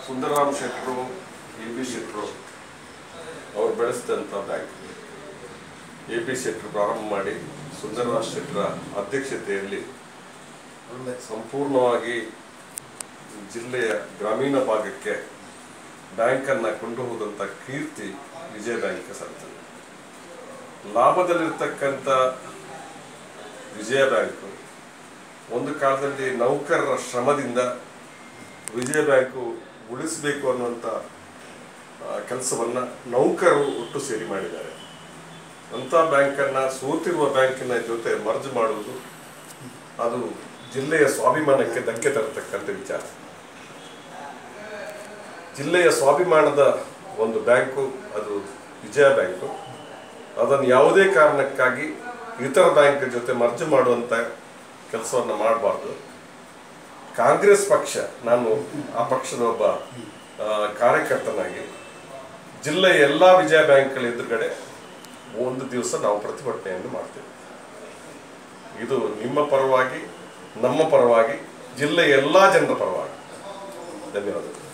ಸುಂದರರಾಮ್ ಶೆಟ್ಟರು A B ಶೆಟ್ಟರು ಅವ್ರು ಬೆಳೆಸಿದಂಥ ಬ್ಯಾಂಕ್ ಎ ಬಿ ಶೆಟ್ಟರು ಪ್ರಾರಂಭ ಮಾಡಿ ಸುಂದರರಾಮ್ ಶೆಟ್ಟರ ಅಧ್ಯಕ್ಷತೆಯಲ್ಲಿ ಸಂಪೂರ್ಣವಾಗಿ ಜಿಲ್ಲೆಯ ಗ್ರಾಮೀಣ ಭಾಗಕ್ಕೆ ಬ್ಯಾಂಕನ್ನು ಕೊಂಡು ಹೋದಂಥ ಕೀರ್ತಿ ವಿಜಯ ಬ್ಯಾಂಕ್ ಸಲ್ತದೆ ಲಾಭದಲ್ಲಿರ್ತಕ್ಕಂಥ ವಿಜಯ ಬ್ಯಾಂಕು ಒಂದು ಕಾಲದಲ್ಲಿ ನೌಕರರ ಶ್ರಮದಿಂದ ವಿಜಯ ಬ್ಯಾಂಕು ಉಳಿಸಬೇಕು ಅನ್ನುವಂಥ ಕೆಲಸವನ್ನು ನೌಕರರು ಒಟ್ಟು ಸೇರಿ ಮಾಡಿದ್ದಾರೆ ಅಂಥ ಬ್ಯಾಂಕನ್ನು ಸೋತಿರುವ ಬ್ಯಾಂಕಿನ ಜೊತೆ ಮರ್ಜ್ ಮಾಡುವುದು ಅದು ಜಿಲ್ಲೆಯ ಸ್ವಾಭಿಮಾನಕ್ಕೆ ಧಕ್ಕೆ ತರತಕ್ಕಂಥ ವಿಚಾರ ಜಿಲ್ಲೆಯ ಸ್ವಾಭಿಮಾನದ ಒಂದು ಬ್ಯಾಂಕು ಅದು ವಿಜಯ ಬ್ಯಾಂಕು ಅದನ್ನು ಯಾವುದೇ ಕಾರಣಕ್ಕಾಗಿ ಇತರ ಬ್ಯಾಂಕ್ ಜೊತೆ ಮರ್ಜ್ ಮಾಡುವಂಥ ಕೆಲಸವನ್ನು ಮಾಡಬಾರ್ದು ಕಾಂಗ್ರೆಸ್ ಪಕ್ಷ ನಾನು ಆ ಪಕ್ಷದ ಒಬ್ಬ ಆ, ಕಾರ್ಯಕರ್ತನಾಗಿ ಜಿಲ್ಲೆಯ ಎಲ್ಲ ವಿಜಯ ಬ್ಯಾಂಕ್ಗಳ ಎದುರುಗಡೆ ಒಂದು ದಿವಸ ನಾವು ಪ್ರತಿಭಟನೆಯನ್ನು ಮಾಡ್ತೇವೆ ಇದು ನಿಮ್ಮ ಪರವಾಗಿ ನಮ್ಮ ಪರವಾಗಿ ಜಿಲ್ಲೆಯ ಎಲ್ಲ ಜನರ ಪರವಾಗಿ ಧನ್ಯವಾದಗಳು